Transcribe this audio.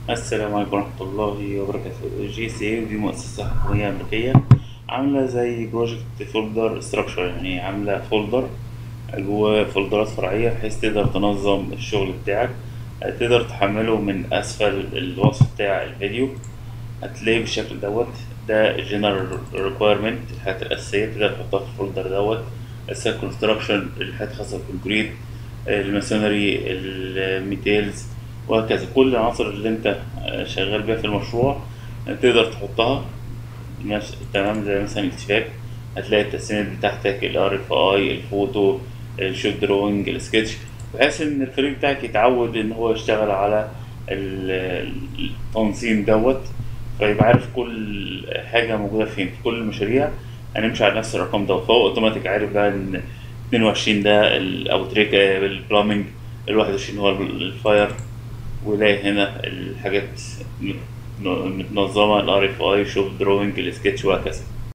السلام عليكم ورحمة الله وبركاته جي سي اي ودي مؤسسة حكومية أمريكية عاملة زي بروجكت فولدر ستراكشر يعني عاملة فولدر جواه فولدرات فرعية بحيث تقدر تنظم الشغل بتاعك تقدر تحمله من أسفل الوصف بتاع الفيديو هتلاقيه بالشكل دوت ده جنرال ريكويرمنت الحاجات الأساسية تقدر تحطها في الفولدر دوت السيل كونستراكشن الحاجات الخاصة بالكونكريت الماسونري الميتيلز وهكذا كل العناصر اللي انت شغال بيها في المشروع تقدر تحطها نفس تمام زي مثلا الاتفاق هتلاقي التسميات بتاعتك الار اف اي الفوتو الشوت دروينج السكتش بحيث ان الفريق بتاعك يتعود ان هو يشتغل على ال- التنظيم دوت فيبقى عارف كل حاجه موجوده فين في كل المشاريع هنمشي على نفس الرقم ده فهو اوتوماتيك عارف بقى ان 22 ده الاوتريك البلامنج ال 21 هو الفاير ويلاقي هنا الحاجات متنظمه الار اف اي شوب دروينج السكتش وهكذا